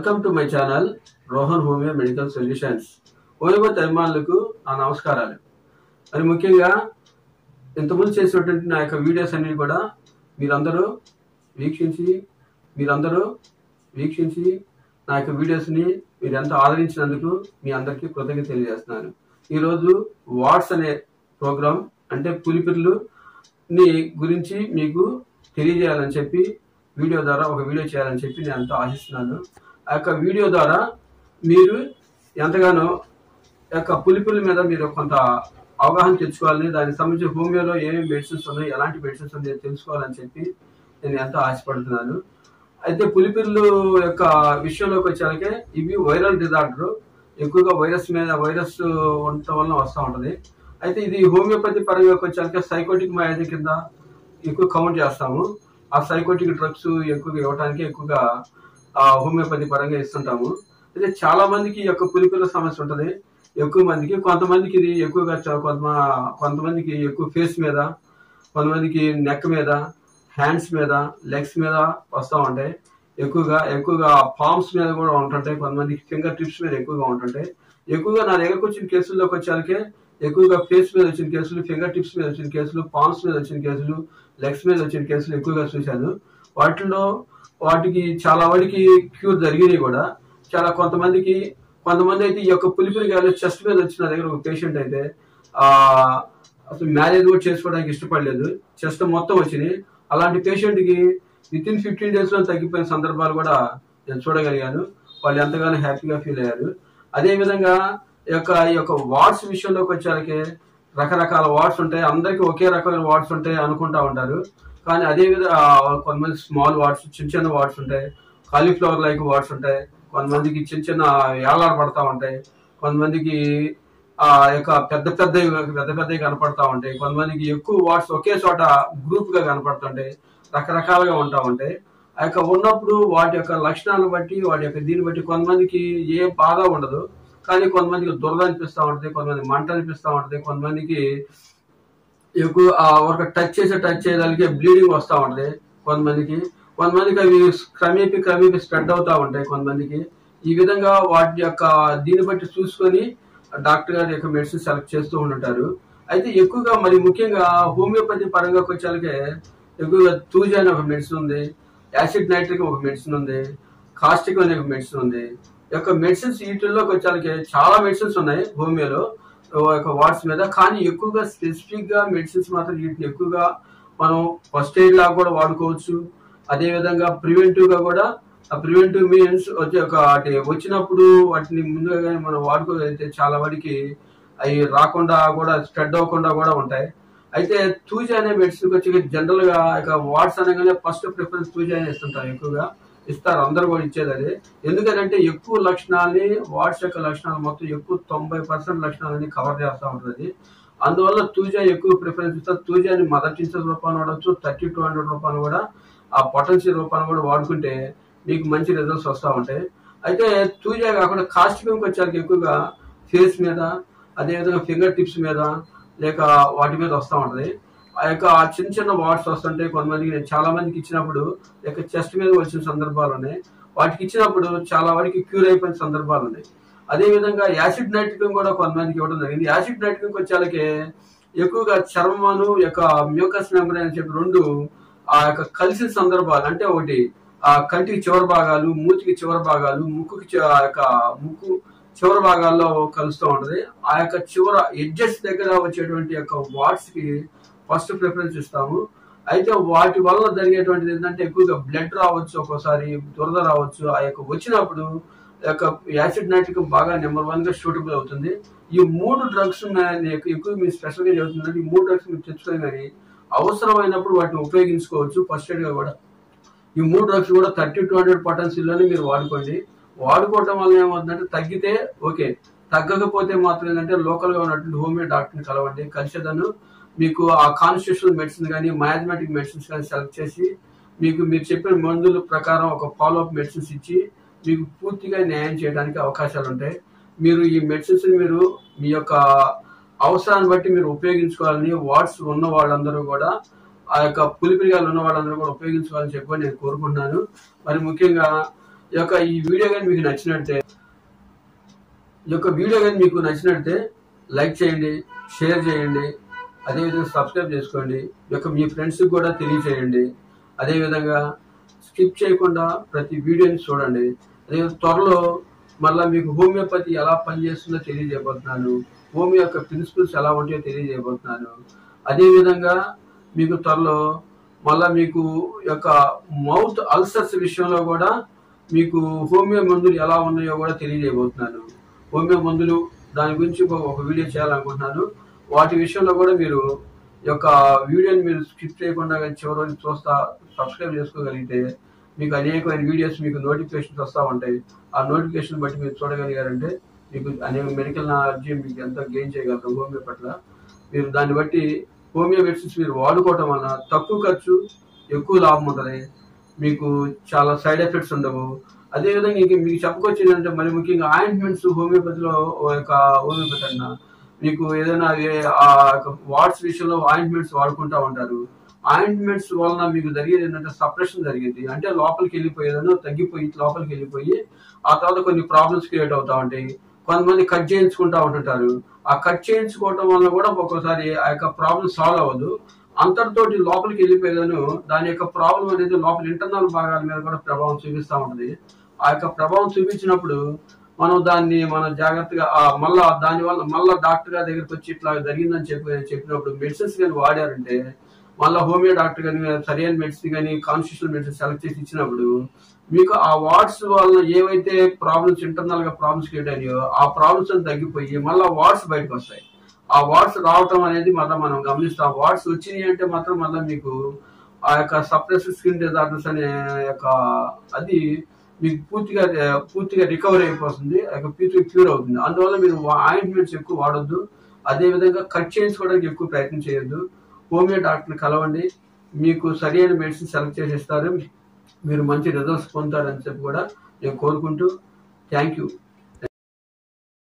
welcome to my channel Rohan homeo medical solutions homeopathy అభిమానులకు నా నమస్కారాలు మరి ముఖ్యంగా ఇంతకుముందు చేసినటువంటి నా యొక్క వీడియోస్ అన్ని కూడా మీరందరూ వీక్షించి మీరందరూ వీక్షించి నా యొక్క వీడియోస్ని మీరు ఎంతో ఆదరించినందుకు మీ అందరికీ కృతజ్ఞత తెలియజేస్తున్నాను ఈరోజు వాట్స్ అనే ప్రోగ్రామ్ అంటే పులిపిర్లు ని గురించి మీకు తెలియజేయాలని చెప్పి వీడియో ద్వారా ఒక వీడియో చేయాలని చెప్పి నేను ఎంతో ఆశిస్తున్నాను ఆ యొక్క వీడియో ద్వారా మీరు ఎంతగానో ఆ యొక్క పులిపుల మీద మీరు కొంత అవగాహన తెచ్చుకోవాలని దానికి సంబంధించి హోమియోలో ఏమేమి మెడిసిన్స్ ఉన్నాయి ఎలాంటి మెడిసిన్స్ ఉన్నాయో తెలుసుకోవాలని చెప్పి నేను ఎంతో ఆశపడుతున్నాను అయితే పులిపిర్లు యొక్క విషయంలోకి వచ్చాకే ఇవి వైరల్ డిజార్డర్ ఎక్కువగా వైరస్ మీద వైరస్ ఉండటం వలన వస్తూ ఉంటుంది అయితే ఇది హోమియోపతి పరంగా వచ్చాక సైకోటిక్ మయాది కింద ఎక్కువ కౌంట్ చేస్తాము ఆ సైకోటిక్ డ్రగ్స్ ఎక్కువగా ఇవ్వడానికి ఎక్కువగా ఆ హోమియోపతి పరంగా ఇస్తుంటాము అయితే చాలా మందికి ఈ యొక్క పులిపిల్ల సమస్య ఉంటుంది ఎక్కువ మందికి కొంతమందికి ఇది ఎక్కువగా చ- కొంత కొంతమందికి ఎక్కువ ఫేస్ మీద కొంతమందికి నెక్ మీద హ్యాండ్స్ మీద లెగ్స్ మీద వస్తూ ఉంటాయి ఎక్కువగా ఎక్కువగా పామ్స్ మీద కూడా ఉంటుంటాయి కొంతమందికి ఫింగర్ టిప్స్ మీద ఎక్కువగా ఉంటుంటాయి ఎక్కువగా నా దగ్గరకు వచ్చిన కేసుల్లోకి వచ్చాకే ఎక్కువగా ఫేస్ మీద వచ్చిన కేసులు ఫింగర్ టిప్స్ మీద వచ్చిన కేసులు పామ్స్ మీద వచ్చిన కేసులు లెగ్స్ మీద వచ్చిన కేసులు ఎక్కువగా చూశాను వాటిలో వాటికి చాలా వాటికి క్యూర్ జరిగినాయి కూడా చాలా కొంతమందికి కొంతమంది అయితే ఈ యొక్క పులిపిరి గాలి చెస్ట్ మీద వచ్చిన నా దగ్గర ఒక పేషెంట్ అయితే ఆ అసలు మ్యారేజ్ కూడా చేసుకోవడానికి ఇష్టపడలేదు చెస్ట్ మొత్తం వచ్చింది అలాంటి పేషెంట్ కి విత్ ఇన్ ఫిఫ్టీన్ డేస్ లో తగ్గిపోయిన సందర్భాలు కూడా నేను చూడగలిగాను వాళ్ళు ఎంతగానో హ్యాపీగా ఫీల్ అయ్యారు అదే విధంగా ఈ యొక్క ఈ యొక్క వార్డ్స్ విషయంలోకి వచ్చాకే రకరకాల వార్డ్స్ ఉంటాయి అందరికీ ఒకే రకమైన వార్డ్స్ ఉంటాయి అనుకుంటా ఉంటారు కానీ అదే విధంగా కొంతమంది స్మాల్ వార్డ్స్ చిన్న చిన్న వార్డ్స్ ఉంటాయి కాలీఫ్లవర్ లైక్ వార్డ్స్ ఉంటాయి కొంతమందికి చిన్న చిన్న ఏలాడ పడతా ఉంటాయి కొంతమందికి ఆ యొక్క పెద్ద పెద్ద పెద్ద పెద్దవి కనపడతా ఉంటాయి కొంతమందికి ఎక్కువ వార్డ్స్ ఒకే చోట గ్రూప్ గా కనపడుతుంటాయి రకరకాలుగా ఉంటా ఉంటాయి ఆ యొక్క ఉన్నప్పుడు వాటి యొక్క లక్షణాలను బట్టి వాటి యొక్క దీన్ని బట్టి కొంతమందికి ఏ బాధ ఉండదు కానీ కొంతమందికి దురద అనిపిస్తూ ఉంటుంది కొంతమంది మంట అనిపిస్తూ ఉంటుంది కొంతమందికి ఎక్కువ ఆ ఒక టచ్ చేసే టచ్ చేయడానికి బ్లీడింగ్ వస్తూ ఉంటుంది కొంతమందికి కొంతమందికి అవి క్రమేపీ క్రమేపీ స్ప్రెడ్ అవుతూ ఉంటాయి కొంతమందికి ఈ విధంగా వాటి యొక్క దీన్ని బట్టి చూసుకొని డాక్టర్ గారి యొక్క మెడిసిన్ సెలెక్ట్ చేస్తూ ఉంటారు అయితే ఎక్కువగా మరి ముఖ్యంగా హోమియోపతి పరంగా వచ్చాకే ఎక్కువగా తూజ అనే ఒక మెడిసిన్ ఉంది యాసిడ్ నైట్రిక్ ఒక మెడిసిన్ ఉంది కాస్టిక్ అనే ఒక మెడిసిన్ ఉంది ఈ యొక్క మెడిసిన్స్ వీటిల్లోకి వచ్చాకే చాలా మెడిసిన్స్ ఉన్నాయి హోమియోలో ఓ యొక్క వార్డ్స్ మీద కానీ ఎక్కువగా స్పెసిఫిక్ గా మెడిసిన్స్ మాత్రం వీటిని ఎక్కువగా మనం ఫస్ట్ ఎయిడ్ లాగా కూడా వాడుకోవచ్చు అదే విధంగా ప్రివెంటివ్ గా కూడా ఆ ప్రివెంటివ్ మీన్స్ వచ్చి ఒక వాటి వచ్చినప్పుడు వాటిని ముందుగా కానీ మనం వాడుకోగలిగితే చాలా వాటికి అవి రాకుండా కూడా స్ప్రెడ్ అవ్వకుండా కూడా ఉంటాయి అయితే తూజ అనే మెడిసిన్ వచ్చి జనరల్ గా ఇక వార్డ్స్ అనగానే ఫస్ట్ ప్రిఫరెన్స్ తూజ అనే ఇస్తుంటారు ఎక్కువగా ఇస్తారు అందరు కూడా ఇచ్చేది అది ఎందుకంటే ఎక్కువ లక్షణాలని వాట్స్ యొక్క లక్షణాలు మొత్తం ఎక్కువ తొంభై పర్సెంట్ లక్షణాలని కవర్ చేస్తూ ఉంటుంది అందువల్ల తూజా ఎక్కువ ప్రిఫరెన్స్ ఇస్తారు తూజాని మదర్ టీచర్ రూపాన్ని వాడవచ్చు థర్టీ టూ హండ్రెడ్ రూపాయలు కూడా ఆ పొటెన్షియల్ రూపాన్ని కూడా వాడుకుంటే మీకు మంచి రిజల్ట్స్ వస్తూ ఉంటాయి అయితే తూజా కాకుండా కాస్టింగ్కి వచ్చాక ఎక్కువగా ఫేస్ మీద అదేవిధంగా ఫింగర్ టిప్స్ మీద లేక వాటి మీద వస్తూ ఉంటుంది ఆ యొక్క ఆ చిన్న చిన్న వార్డ్స్ వస్తుంటాయి కొంతమందికి నేను చాలా మందికి ఇచ్చినప్పుడు లేక చెస్ట్ మీద వచ్చిన సందర్భాలు ఉన్నాయి వాటికి ఇచ్చినప్పుడు చాలా వాటికి క్యూర్ అయిపోయిన సందర్భాలు ఉన్నాయి అదే విధంగా యాసిడ్ నైట్రికం కూడా కొంతమందికి ఇవ్వడం జరిగింది యాసిడ్ నైట్రికం వచ్చేళ్ళకి ఎక్కువగా చర్మను యొక్క మ్యూకస్ మెంబ్రేన్ అని చెప్పి రెండు ఆ యొక్క కలిసిన సందర్భాలు అంటే ఒకటి ఆ కంటికి చివరి భాగాలు మూతికి చివరి భాగాలు ముక్కుకి చి- ఆ యొక్క ముక్కు చివరి భాగాల్లో కలుస్తూ ఉంటది ఆ యొక్క చివర ఎడ్జెస్ దగ్గర వచ్చేటువంటి యొక్క వాట్స్ కి ఫస్ట్ ప్రిఫరెన్స్ ఇస్తాము అయితే వాటి వల్ల జరిగేటువంటిది ఏంటంటే ఎక్కువగా బ్లడ్ రావచ్చు ఒక్కోసారి దురద రావచ్చు ఆ యొక్క వచ్చినప్పుడు ఆ యొక్క యాసిడ్ నైట్రిక్ బాగా నెంబర్ వన్ గా షూటబుల్ అవుతుంది ఈ మూడు డ్రగ్స్ ఎక్కువ మీరు స్పెషల్ గా చెబుతుందంటే ఈ మూడు డ్రగ్స్ మీరు తెచ్చుకొని కానీ అవసరమైనప్పుడు వాటిని ఉపయోగించుకోవచ్చు ఫస్ట్ ఎయిడ్ గా కూడా ఈ మూడు డ్రగ్స్ కూడా థర్టీ టూ హండ్రెడ్ పొటెన్షియల్లోనే మీరు వాడుకోండి వాడుకోవటం వల్ల ఏమవుతుందంటే తగ్గితే ఓకే తగ్గకపోతే మాత్రం ఏంటంటే లోకల్ గా ఉన్నటువంటి హోమియో డాక్టర్ని కలవండి కలిసేదను మీకు ఆ కాన్స్టిట్యూషనల్ మెడిసిన్ కానీ మయాథమెటిక్ మెడిసిన్స్ కానీ సెలెక్ట్ చేసి మీకు మీరు చెప్పిన మందుల ప్రకారం ఒక ఫాలో అప్ మెడిసిన్స్ ఇచ్చి మీకు పూర్తిగా న్యాయం చేయడానికి అవకాశాలు ఉంటాయి మీరు ఈ మెడిసిన్స్ మీరు మీ యొక్క అవసరాన్ని బట్టి మీరు ఉపయోగించుకోవాలని వార్డ్స్ ఉన్న వాళ్ళందరూ కూడా ఆ యొక్క పులిపిరిగాలు ఉన్న వాళ్ళందరూ కూడా ఉపయోగించుకోవాలని చెప్పి నేను కోరుకుంటున్నాను మరి ముఖ్యంగా ఈ యొక్క ఈ వీడియో కానీ మీకు నచ్చినట్టే ఈ యొక్క వీడియో కానీ మీకు నచ్చినట్టే లైక్ చేయండి షేర్ చేయండి అదేవిధంగా సబ్స్క్రైబ్ చేసుకోండి ఈ యొక్క మీ ఫ్రెండ్స్కి కూడా తెలియచేయండి అదేవిధంగా స్కిప్ చేయకుండా ప్రతి వీడియోని చూడండి అదే త్వరలో మళ్ళీ మీకు హోమియోపతి ఎలా పనిచేస్తుందో తెలియజేయబోతున్నాను హోమియో యొక్క ప్రిన్సిపల్స్ ఎలా ఉంటాయో తెలియజేయబోతున్నాను అదేవిధంగా మీకు త్వరలో మళ్ళా మీకు యొక్క మౌత్ అల్సర్స్ విషయంలో కూడా మీకు హోమియో మందులు ఎలా ఉన్నాయో కూడా తెలియజేయబోతున్నాను హోమియో మందులు దాని గురించి ఒక ఒక వీడియో చేయాలనుకుంటున్నాను వాటి విషయంలో కూడా మీరు ఈ యొక్క వీడియోని మీరు స్కిప్ చేయకుండా కానీ చివరి వరకు చూస్తా సబ్స్క్రైబ్ చేసుకోగలిగితే మీకు అనేకమైన వీడియోస్ మీకు నోటిఫికేషన్స్ వస్తూ ఉంటాయి ఆ నోటిఫికేషన్ బట్టి మీరు చూడగలిగారంటే మీకు అనేక మెడికల్ నాలెడ్జ్ మీకు ఎంత గెయిన్ చేయగలరు హోమియో పట్ల మీరు దాన్ని బట్టి హోమియో మెడిసిన్స్ మీరు వాడుకోవటం వలన తక్కువ ఖర్చు ఎక్కువ లాభం ఉంటుంది మీకు చాలా సైడ్ ఎఫెక్ట్స్ ఉండవు అదేవిధంగా ఇంక మీకు చెప్పుకొచ్చేది అంటే మరి ముఖ్యంగా ఆయింట్మెంట్స్ హోమియోపతిలో ఓ యొక్క హోమియోపతి అన్న మీకు ఏదైనా ఏ- ఆ వాట్స్ విషయంలో ఆయింట్మెంట్స్ వాడుకుంటా ఉంటారు ఆయింట్మెంట్స్ వలన మీకు జరిగేది ఏంటంటే సప్రెషన్ జరిగింది అంటే లోపలికి వెళ్ళిపోయేదనో తగ్గిపోయి లోపలికి వెళ్ళిపోయి ఆ తర్వాత కొన్ని ప్రాబ్లమ్స్ క్రియేట్ అవుతా ఉంటాయి కొంతమంది కట్ చేయించుకుంటా ఉంటుంటారు ఆ కట్ చేయించుకోవటం వల్ల కూడా ఒక్కొక్కసారి ఆ యొక్క ప్రాబ్లం సాల్వ్ అవ్వదు అంతటితోటి లోపలికి వెళ్ళిపోయేదను దాని యొక్క ప్రాబ్లం అనేది లోపల ఇంటర్నల్ భాగాల మీద కూడా ప్రభావం చూపిస్తూ ఉంటుంది ఆ యొక్క ప్రభావం చూపించినప్పుడు మనం దాన్ని మనం జాగ్రత్తగా ఆ మళ్ళా దాని వల్ల మళ్ళా డాక్టర్ గారి దగ్గరికి వచ్చి ఇట్లా జరిగిందని చెప్పి చెప్పినప్పుడు మెడిసిన్స్ కానీ వాడారంటే మళ్ళీ హోమియో డాక్టర్ కానీ సరైన మెడిసిన్ కానీ కాన్స్టిట్యూషనల్ మెడిసిన్ సెలెక్ట్ చేసి ఇచ్చినప్పుడు మీకు ఆ వార్డ్స్ వల్ల ఏవైతే ప్రాబ్లమ్స్ ఇంటర్నల్ గా ప్రాబ్లమ్స్ క్రియేట్ అయినాయో ఆ ప్రాబ్లమ్స్ అని తగ్గిపోయి మళ్ళీ వార్డ్స్ బయటకు వస్తాయి ఆ వార్డ్స్ రావటం అనేది మళ్ళీ మనం గమనిస్తాం వార్డ్స్ వచ్చినాయి అంటే మాత్రం మళ్ళీ మీకు ఆ యొక్క సప్రెసివ్ స్కిన్ డిజార్డర్స్ అనే యొక్క అది మీకు పూర్తిగా పూర్తిగా రికవర్ అయిపోతుంది ఆ యొక్క పూర్తిగా క్యూర్ అవుతుంది అందువల్ల మీరు ఆయింట్మెంట్స్ ఎక్కువ వాడొద్దు అదే విధంగా కట్ చేయించుకోవడానికి ఎక్కువ ప్రయత్నం చేయొద్దు హోమియో డాక్టర్ని కలవండి మీకు సరైన మెడిసిన్ సెలెక్ట్ చేసి ఇస్తారు మీరు మంచి రిజల్ట్స్ పొందుతారని చెప్పి కూడా నేను కోరుకుంటూ థ్యాంక్ యూ